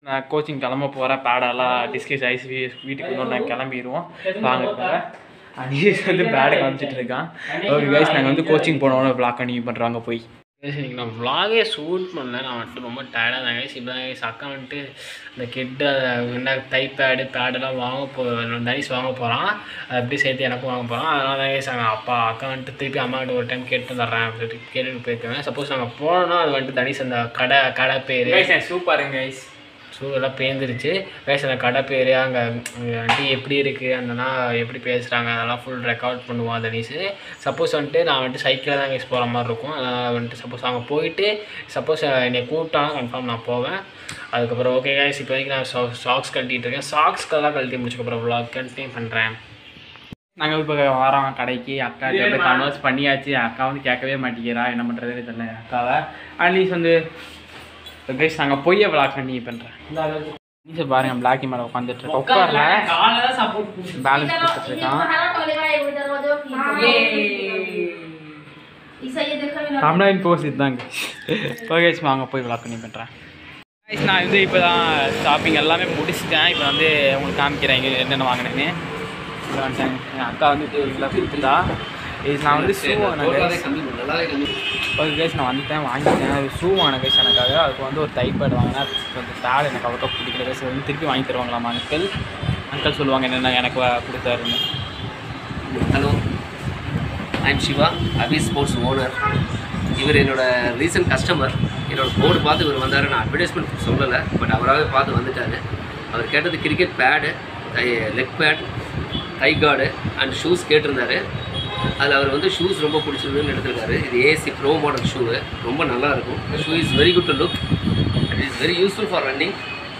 நான் கோச்சிங் கிளம்ப போகிறேன் பேடெல்லாம் டிஸ்கஸ் ஐஸ் வீட்டுக்கு இன்னும் நான் கிளம்பிடுவோம் வாங்க அனீஸ் வந்து பேடை காமிச்சிட்டு இருக்கான் ஓகே கைஸ் நாங்கள் வந்து கோச்சிங் போனோன்னு பிளாக் பண்ணி பண்ணுறாங்க போய் இன்னைக்கு நான் vlog-ஏ ஷூட் பண்ணல நான் வந்துட்டு ரொம்ப டயர்டாக தான் கைஸ் இப்போ தான் கைஸ் அக்கா வந்துட்டு இந்த கிட்ட என்ன டை பேடு பேடெல்லாம் வாங்க போ நைஸ் வாங்க போகிறான் அது அப்படியே சேர்த்து எனக்கும் வாங்க போகிறான் அதனால தான் கைஸ் அங்கே அப்பா அக்கா வந்துட்டு திருப்பி அம்மா கிட்ட ஒரு டைம் கேட்டு தர்றேன் அப்படின்னு சொல்லிட்டு கேட்டுட்டு போயிருக்காங்க சப்போஸ் நாங்கள் போனோம்னா அது வந்துட்டு தனிஸ் அந்த கடை கடை பேர் கைஸ் சூப்பருங்க கைஸ் ஸோ எல்லாம் பேந்துருச்சு கைஸ் அந்த கடை பேர் அங்கே வந்துட்டு எப்படி இருக்குது அந்தனா எப்படி பேசுகிறாங்க அதெல்லாம் ஃபுல் ரெக்கார்ட் பண்ணுவோம் தனிஷ் சப்போஸ் வந்துட்டு நான் வந்துட்டு சைக்கிளில் தான் கைஸ் போகிற மாதிரி இருக்கும் அதனால் வந்துட்டு சப்போஸ் அங்கே போயிட்டு சப்போஸ் என்னை கூப்பிட்டாலும் கன்ஃபார்ம் நான் போவேன் அதுக்கப்புறம் ஓகே கைஸ் இப்போதைக்கு நான் சா சாக்ஸ் கழட்டிட்டு இருக்கேன் சாக்ஸ்க்கெல்லாம் கழட்டி முடிச்சக்கப்புறம் vlog கண்டினியூ பண்ணுறேன் நாங்கள் இப்போ வரோம் கடைக்கு அக்கா கிட்ட கன்வர்ஸ் பண்ணியாச்சு அக்கா வந்து கேட்கவே மாட்டேங்கிறா என்ன பண்ணுறதுன்னு தெரியல அக்காவை அட்லீஸ்ட் வந்து கைஸ் நாங்கள் பொய்யை விளாக் பண்ணி பண்ணுறேன் நீச்சல் பாருங்க பிளாக்கி மேலே உட்காந்துட்டு இருக்கோம் உட்காரல பேலன்ஸ் கொடுத்துட்டு இருக்கான் தமிழ்நாடு போஸ் இதுதாங்க ஓகே வாங்க போய் விளாக் பண்ணி பண்ணுறேன் நான் வந்து இப்போ தான் ஷாப்பிங் எல்லாமே முடிச்சிட்டேன் இப்போ வந்து உங்களுக்கு காமிக்கிறேன் இங்கே என்னென்ன வாங்கினேன்னு இப்போ வந்துட்டேன் என் அக்கா வந்து எல்லாம் கொடுத்துட்டா இது நான் வந்து ஷூ வாங்கினேன் ஓகே கேஸ் நான் வந்துட்டேன் வாங்கிட்டேன் அது ஷூ வாங்கினேன் கேஸ் எனக்காக அதுக்கு வந்து ஒரு டைப்பேட் வாங்கினேன் கொஞ்சம் பேட் எனக்கு அவ்வளோக்கா பிடிக்கல கேஸ் வந்து திருப்பி வாங்கி தருவாங்களாமா அங்கிள் அங்கிள் சொல்லுவாங்க என்னென்ன எனக்கு வ- கொடுத்தாருன்னு hello I'm Shiva Abhi sports owner இவர் என்னோட ரீசன்ட் கஸ்டமர் என்னோட போர்டு பார்த்து இவர் வந்தார் நான் அட்வர்டைஸ்மெண்ட் சொல்லலை பட் அவராகவே பார்த்து வந்துட்டார் அவர் கேட்டது கிரிக்கெட் பேடு லெக் பேட் கை கார்டு அண்ட் ஷூஸ் கேட்டிருந்தாரு அதில் அவர் வந்து ஷூஸ் ரொம்ப பிடிச்சிருந்துன்னு எடுத்திருக்காரு இது ஏசி ப்ரோ மாடல் ஷூவு ரொம்ப நல்லா இருக்கும் shoe is very good to look it is very useful for running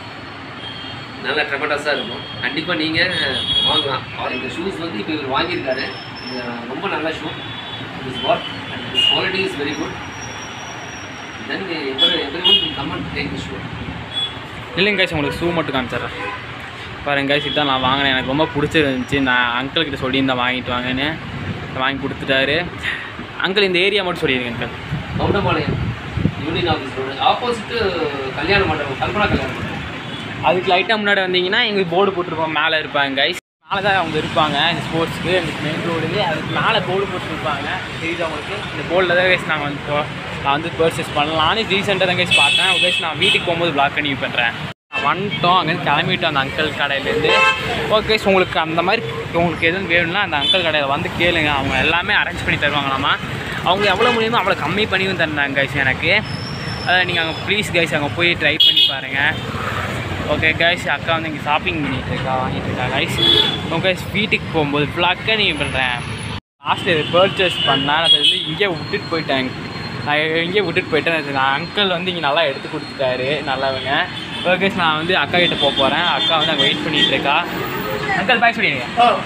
நல்ல ட்ரெமண்டஸாக இருக்கும் கண்டிப்பாக நீங்கள் வாங்கலாம் அவர் இந்த ஷூஸ் வந்து இப்போ இவர் வாங்கியிருக்காரு இது ரொம்ப நல்ல shoe is what and is quality is very good then ever every one comment take shoe இல்லைங்க கைஸ் உங்களுக்கு ஷூ மட்டும் காமிச்சிடுறேன் பாருங்க கைஸ் இதான் நான் வாங்கினேன் எனக்கு ரொம்ப பிடிச்சிருந்துச்சி நான் அங்கிள் கிட்ட சொல்லியிருந்தேன் வாங்கிட்டு வாங்கன்னு வாங்கி கொடுத்துட்டாரு அங்கிள் இந்த ஏரியா மட்டும் சொல்லிடுங்க uncle Kavundampalayam union office road opposite கல்யாண மண்டபம் கல்பனா கல்யாண மண்டபம் அதுக்கு லைட்டாக முன்னாடி வந்தீங்கன்னா எங்களுக்கு போர்டு போட்டிருப்போம் மேலே இருப்பாங்க கைஸ் மேலே தான் அவங்க இருப்பாங்க இந்த ஸ்போர்ட்ஸ்க்கு இந்த மெயின் ரோடு அதுக்கு மேலே போர்டு போட்டுருப்பாங்க தெரியுது அவங்களுக்கு இந்த போர்டில் தான் கைஸ் நாங்கள் வந்து போ- நான் வந்து பர்ச்சேஸ் பண்ணலான்னு ரீசெண்டாக தான் கைஸ் பார்த்தேன் கைஸ் நான் வீட்டுக்கு போகும்போது பிளாக் பண்ணி பண்ணுறேன் வந்துட்டோம் அங்கேருந்து கிளம்பிட்டோம் அந்த அங்கிள் கடையிலேருந்து ஓகே கைஸ் உங்களுக்கு அந்த மாதிரி உங்களுக்கு எதுவும் வேணும்னா அந்த அங்கிள் கடையில் வந்து கேளுங்க அவங்க எல்லாமே அரேஞ்ச் பண்ணி தருவாங்களாமா அவங்க எவ்வளோ முடியுமோ அவ்வளோ கம்மி பண்ணியும் தந்தாங்க கைஸ் எனக்கு அதை நீங்கள் அங்கே ப்ளீஸ் கைஸ் அங்கே போய் ட்ரை பண்ணி பாருங்கள் ஓகே கைஸ் அக்கா வந்து இங்கே ஷாப்பிங் பண்ணிட்டு இருக்கா வாங்கிட்டு இருக்கா கைஸ் உங்கள் கைஸ் வீட்டுக்கு போகும்போது ஃப்ளாக்கை நீ பண்ணுறேன் லாஸ்ட் இது பர்ச்சேஸ் பண்ணேன் அதை வந்து இங்கே விட்டுட்டு போயிட்டேன் நான் இங்கே விட்டுட்டு போயிட்டேன் நான் அங்கிள் வந்து இங்கே நல்லா எடுத்து கொடுத்துட்டாரு நல்லவங்க ஓகே நான் வந்து அக்கா கிட்ட போக போகிறேன் அக்கா வந்து அங்கே வெயிட் பண்ணிட்டு இருக்கா அங்கிள் பாய் சொல்லிடுங்க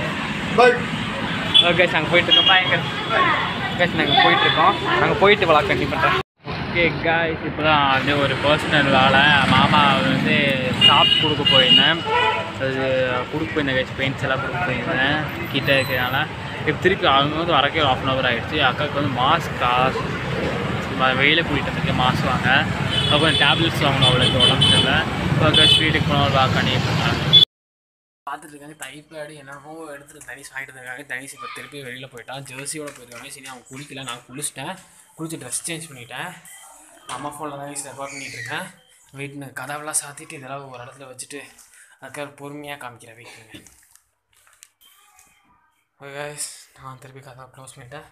ஓகே நாங்கள் போயிட்டு இருக்கோம் பாய் அங்கிள் கேஸ் நாங்கள் போயிட்டுருக்கோம் நாங்கள் போயிட்டு விளாக் கண்டிப்பாக பண்ணுறேன் ஓகே காய்ஸ் இப்போ தான் வந்து ஒரு பர்சனல் வேலை மாமா வந்து ஷாப் கொடுக்க போயிருந்தேன் அது கொடுக்க போயிருந்தேன் கைஸ் பெயிண்ட்ஸ் எல்லாம் கொடுக்க போயிருந்தேன் கிட்ட இருக்கிறதுனால இப்போ திருப்பி அவங்க வந்து வரக்கே ஒரு ஆஃப் அன் ஹவர் ஆகிடுச்சு அக்காவுக்கு வந்து மாஸ்க் காசு வெயில கூட்டிகிட்டு வந்திருக்கேன் மாஸ்க் வாங்க அப்புறம் டேப்லெட்ஸ் வாங்கணும் அவளுக்கு உடம்பு சரியில்லை இப்போ கைஸ் வீட்டுக்கு போனால் வாக் பண்ணி பார்த்துட்டு இருக்காங்க டைப்லேடு என்னென்னமோ எடுத்துட்டு தனிஷ் வாங்கிட்டு இருக்காங்க தனிஷ் இப்போ திருப்பி வெளியில் போயிட்டான் ஜெர்சியோட போயிருக்காங்க சரி அவன் குளிக்கல நான் குளிச்சிட்டேன் குளிச்சு ட்ரெஸ் சேஞ்ச் பண்ணிட்டேன் அம்மா ஃபோனில் தான் ரெக்கார்ட் பண்ணிட்டு இருக்கேன் வெயிட் நான் கதவெல்லாம் சாத்திட்டு இதெல்லாம் ஒரு இடத்துல வச்சுட்டு அதுக்காக பொறுமையாக காமிக்கிறேன் வெயிட் பண்ணுங்க கைஸ் நான் திருப்பி கதவை க்ளோஸ் பண்ணிட்டேன்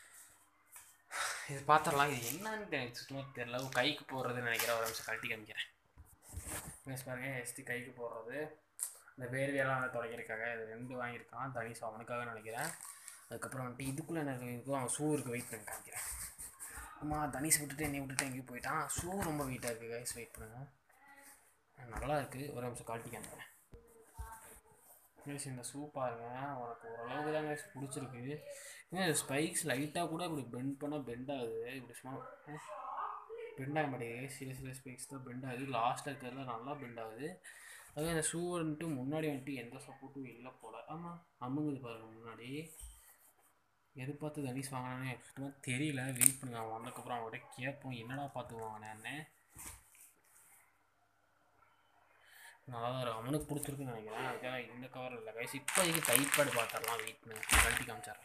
இது பார்த்துடலாம் இது என்னன்னு எனக்கு சுத்தமாக தெரியல கைக்கு போடுறதுன்னு நினைக்கிறேன் ஒரு நிமிஷம் கழட்டி காமிக்கிறேன் கைஸ் பாருங்க எஸ்டி கைக்கு போடுறது இந்த வேர்வையெல்லாம் வந்து தொடங்கியிருக்காங்க இது ரெண்டு வாங்கியிருக்கான் தனிஷ் அவனுக்காக நினைக்கிறேன் அதுக்கப்புறம் வந்துட்டு இதுக்குள்ளே என்ன இருக்கோ அவன் ஷூ இருக்கு வெயிட் பண்ணி காமிக்கிறேன் அம்மா தனிஷ் விட்டுட்டு என்னை விட்டுட்டு எங்கேயும் போயிட்டான் ஷூ ரொம்ப வெயிட்டாக இருக்குது கைஸ் வெயிட் பண்ணுங்க நல்லா இருக்குது ஒரு நிமிஷம் காட்டி காமிக்கிறேன் கைஸ் இந்த ஷூ பாருங்க உனக்கு ஓரளவுக்கு தான் கைஸ் பிடிச்சிருக்கு ஏன் ஸ்பைக்ஸ் லைட்டாக கூட இப்படி பெண்ட் பண்ணால் பெண்ட் ஆகுது இப்படி சும்மா பெண்ட் ஆக மாட்டேங்குது சில சில ஸ்பைக்ஸ் தான் பெண்ட் ஆகுது லாஸ்ட்டில் இருக்கிறதுல நல்லா பெண்ட் ஆகுது அதே இந்த ஷூ வந்துட்டு முன்னாடி வந்துட்டு எந்த சப்போர்ட்டும் இல்லை போல் ஆமாம் அமுங்குது பாருங்க முன்னாடி எது பார்த்து தனிஷ் வாங்கினானே சுத்தமாக தெரியல வெயிட் பண்ணுங்க அவன் வந்ததுக்கப்புறம் அவன்கிட்ட கேட்போம் என்னடா பார்த்து வாங்கினேன்னு நல்லா தான் இருக்கும் அவனுக்கு பிடிச்சிருக்குன்னு நினைக்கிறேன் அதுக்காக இந்த கவர் இல்லை கைஸ் இப்போதைக்கு டைப்பேட் பார்த்துடலாம் வீட்டில் கழட்டி காமிச்சிடுறேன்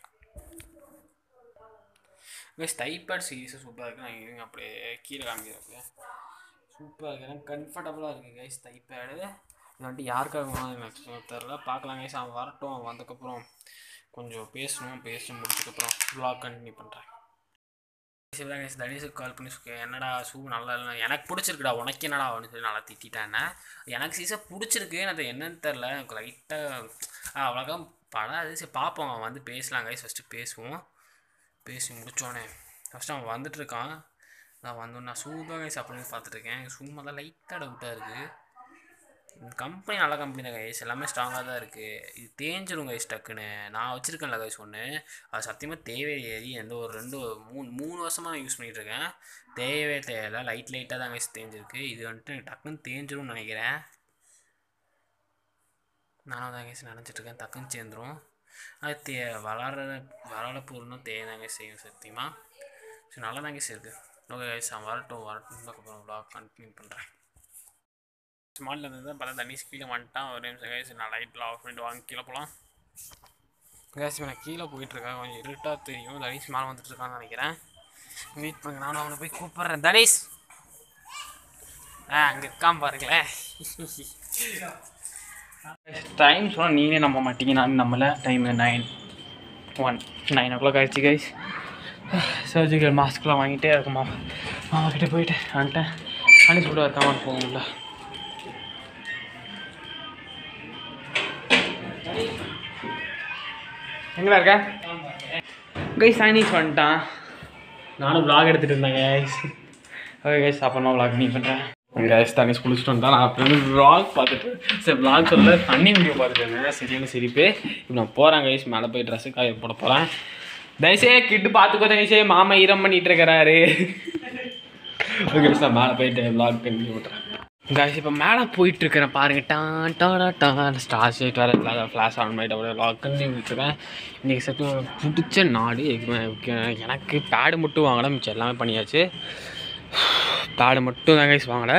கைஸ் டைப்பேட் சீரிஸும் சூப்பராக இருக்குது நான் இருங்க அப்படியே கீழே காமிக்கிறேன் சூப்பராக இருக்குது கம்ஃபர்டபுளாக இருக்குது கைஸ் டைப்பேடு இது வந்துட்டு யாருக்காக வேணும் எனக்கு தெரில பார்க்கலாம் கைஸ் அவன் வரட்டும் அவன் வந்ததுக்கப்புறம் கொஞ்சம் பேசணும் பேசி முடிச்சதுக்கப்புறம் vlog கண்டினியூ பண்ணுறேன் சிவராங்க கைஸ் தனிஷுக்கு கால் பண்ணி சொல்லி, என்னடா ஷூ நல்லா இல்லை எனக்கு பிடிச்சிருக்குடா உனக்கு என்னடா அப்படின்னு சொல்லி நல்லா திட்டானே எனக்கு சீஸாக பிடிச்சிருக்கு அது என்னன்னு தெரில எனக்கு லைட்டாக அவ்வளோக்கா படாது சரி பார்ப்போம் அவன் வந்து பேசலாம் கைஸ் ஃபஸ்ட்டு பேசுவோம் பேசி முடிச்சோடனே ஃபஸ்ட்டு அவன் வந்துட்டுருக்கான் நான் வந்தோம் நான் ஷூ தான் கைஸ் அப்படின்னு பார்த்துட்ருக்கேன் ஷூ தான் லைட்டாக டவுட்டாக இருக்குது கம்பெனி நல்ல கம்பெனி தான் கைஸ் எல்லாமே ஸ்ட்ராங்காக தான் இருக்குது இது தேஞ்சிரும் கைஸ் டக்குன்னு நான் வச்சுருக்கேன்ல கைஸ் ஒன்று அது சத்தியமாக தேவை ஏறி எந்த ஒரு ரெண்டு மூணு மூணு வருஷமாக நான் யூஸ் பண்ணிகிட்டு இருக்கேன் தேவையே தேவையில்ல லைட் லைட்டாக தான் கைஸ் தேஞ்சிருக்கு இது வந்துட்டு எனக்கு டக்குன்னு தேஞ்சிரும்னு நினைக்கிறேன் நானும் தான் கைஸ் நினச்சிட்ருக்கேன் டக்குன்னு சேர்ந்துரும் அது தே வளர வளர பொருளும் தேவை தாங்க செய்யும் சத்தியமாக சரி நல்லா தாங்க இருக்குது ஓகே கைஸ் அவன் வரட்டும் வரட்டும் அதுக்கப்புறம் vlog கண்டினியூ பண்ணுறேன் ஸ்மாலில் இருந்து தான் பார்த்தா தண்ணி கீழே வந்துட்டான் ஒரு நிமிஷம் கைஸ் நான் லைட்டில் ஆஃப் பண்ணிட்டு வாங்க கீழே போகலாம் கேஸ் நான் கீழே போயிட்டுருக்கேன் கொஞ்சம் இருட்டாக தெரியும் தனீஷ் மேலே வந்துட்டு இருக்கான்னு நினைக்கிறேன் வெயிட் பண்ணுங்க நானும் அவனை போய் கூப்பிட்றேன் தனீஷ் ஆ அங்கே இருக்கான் பாருங்களேன் டைம் சொன்னால் நீங்களே நம்ப மாட்டீங்க நான் நம்மள time nine one nine o'clock guys கைஸ் சர்ஜிக்கல் மாஸ்க்லாம் வாங்கிட்டே இருக்குமா மாமா கிட்டே போயிட்டு வந்துட்டேன் அனி கூட இருக்காமல் போகும்ல எங்கடா இருக்க கைஸ் சைனீஸ் வந்துட்டான் நானும் vlog எடுத்துகிட்டு இருந்தேன் கைஸ் ஓகே கைஸ் அப்புறமா vlog நீ பண்ணுறேன் கைஸ் தண்ணி குளிச்சுட்டு வந்தா நான் அப்புறம் vlog பார்த்துட்டு சரி vlog சொல்ல தண்ணி வீடியோ பார்த்துட்டு இருந்தேன் சரியான சிரிப்பு இப்போ நான் போகிறேன் கைஸ் மேலே போய் ட்ரெஸ்ஸு காய போட போகிறேன் தயசே கிட்டு பார்த்துக்கோ தயசே மாமா ஈரம் பண்ணிட்டு இருக்கிறாரு ஓகே நான் மேலே போயிட்டு vlog கண்டினியூ பண்ணுறேன் கைஸ் இப்போ மேலே போயிட்டு இருக்கிறேன் பாருங்க டான் டாடா டான் ஸ்டார் ஷேட் வேறு இல்லாத ஃப்ளாஷ் ஆன் பண்ணிட்டு அப்படியே vlog கண்டினியூ பண்ணிட்டுருக்கேன் இன்றைக்கி சத்து பிடிச்ச நாடு எனக்கு பேடு மட்டும் வாங்கலை மிச்சம் எல்லாமே பண்ணியாச்சு பேடு மட்டும் தான் கைஸ் வாங்கலை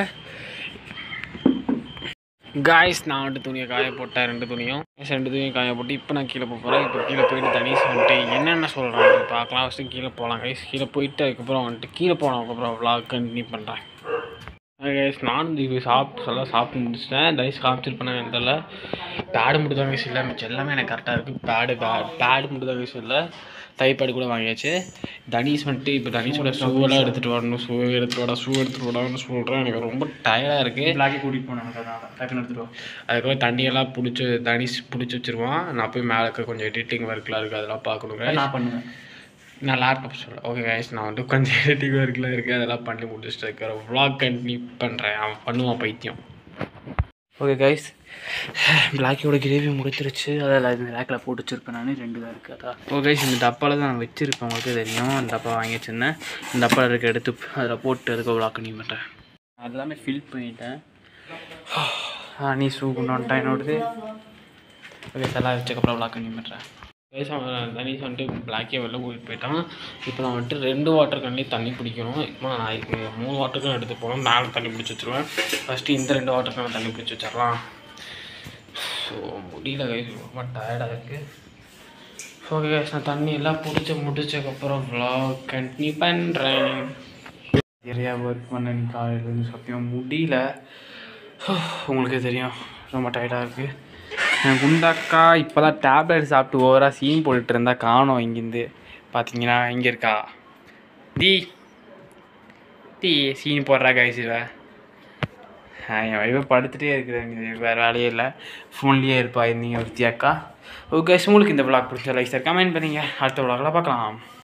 காய்ஸ் நான் வந்துட்டு துணியை காய போட்டேன் ரெண்டு துணியும் Guys, ரெண்டு துணியும் காய போட்டு இப்போ நான் கீழே போக போகிறேன் இப்போ கீழே போயிட்டு தனி வந்துட்டு என்னென்ன சொல்கிறான் பார்க்கலாம் ஃபஸ்ட்டு கீழே போகலாம் கைஸ் கீழே போயிட்டு அதுக்கப்புறம் வந்துட்டு கீழே போனதுக்கப்புறம் vlog கண்டினியூ பண்ணுறேன் கைஸ் நானும் இது சாப்பிட்டு எல்லாம் சாப்பிட்டு முடிச்சிட்டேன் தயவு காமிச்சிருப்பேன் எனக்கு தெரியல பேடு மட்டும் தான் கைஸ் இல்லை மிச்சம் எல்லாமே எனக்கு கரெக்டாக இருக்குது பேடு பேடு மட்டும் தான் கைஸ் இல்லை டைப்பேடு கூட வாங்கியாச்சு தனீஷ் வந்துட்டு இப்போ தனீஷோட ஷூவெல்லாம் எடுத்துகிட்டு வரணும் ஷூ எடுத்துகிட்டு வாடா ஷூ எடுத்துகிட்டு வாடான்னு சொல்கிறேன் எனக்கு ரொம்ப டயர்டாக இருக்குது பிளாக்கி கூட்டிகிட்டு போனாங்க அதனால டக்குன்னு எடுத்துட்டு வா. அதுக்கப்புறம் தண்ணியெல்லாம் பிடிச்சி தனிஷ் பிடிச்சி வச்சிருவான் நான் போய் மேலே இருக்க கொஞ்சம் எடிட்டிங் ஒர்க்லாம் இருக்குது அதெல்லாம் பார்க்கணுங்க நான் பண்ணுவேன் நான் லேப்டாப் சொல்கிறேன் ஓகே கைஸ் நான் வந்து கொஞ்சம் எடிட்டிங் ஒர்க்லாம் இருக்குது அதெல்லாம் பண்ணி முடிச்சுட்டு இருக்கிற vlog கண்டினியூ பண்ணுறேன் அவன் பண்ணுவான் பைத்தியம் ஓகே கைஸ் பிளாக்கியோட கிரேவி முடிச்சிருச்சு அதில் இது ரேக்கில் போட்டு வச்சிருப்பேன் நான் ரெண்டு தான் இருக்குது அதான் ஓகே கைஸ் இந்த டப்பாவில் தான் நான் வச்சுருப்பேன் உங்களுக்கு தெரியும் இந்த டப்பா வாங்கி வச்சிருந்தேன் இந்த டப்பாவில் இருக்க எடுத்து அதில் போட்டு அதுக்கு vlog கண்டினியூ பண்ணுறேன் அதெல்லாமே ஃபில் பண்ணிட்டேன் ஆ நீ ஷூ கொண்டு வந்துட்டேன் என்னோடது ஓகே எல்லாம் வச்சக்கப்புறம் vlog கண்டினியூ பண்ணுறேன் கைஸ் அவன் தனிஷ் வந்துட்டு பிளாக்கே வெளில கூட்டிகிட்டு போயிட்டான் இப்போ நான் வந்துட்டு ரெண்டு வாட்டர் கன்லேயும் தண்ணி பிடிக்கணும் இப்போ நான் இதுக்கு மூணு வாட்டர் கேன் எடுத்து போகணும் மேலே தண்ணி பிடிச்சி வச்சுருவேன் ஃபஸ்ட்டு இந்த ரெண்டு வாட்டர் கேன் தண்ணி பிடிச்சி வச்சிடலாம் ஸோ முடியல கைஸ் ரொம்ப டயர்டாக இருக்குது ஓகே கைஸ் நான் தண்ணி எல்லாம் பிடிச்சி முடிச்சதுக்கப்புறம் vlog கண்டினியூ பண்ணுறேன் நிறையா ஒர்க் பண்ண நீ காலையிலேருந்து சத்தியம் முடியல உங்களுக்கே தெரியும் ரொம்ப டயர்டாக இருக்குது என் குண்டாக்கா இப்போ தான் டேப்லெட் சாப்பிட்டு ஓவராக சீன் போட்டுட்டு இருந்தா காணோம் இங்கேருந்து பார்த்தீங்கன்னா இங்கே இருக்கா டி டி சீன் போடுறா கைஸ் இவ ஆ, என் வைஃபை படுத்துகிட்டே இருக்குது வேறு வேலையே இல்லை ஃபோன்லேயே இருப்பா இருந்தீங்க ஒருத்தி அக்கா ஓகே உங்களுக்கு இந்த விளாக் பிடிச்ச லைக் சார் கமெண்ட் பண்ணுங்க அடுத்த விளாக்ல பார்க்கலாம்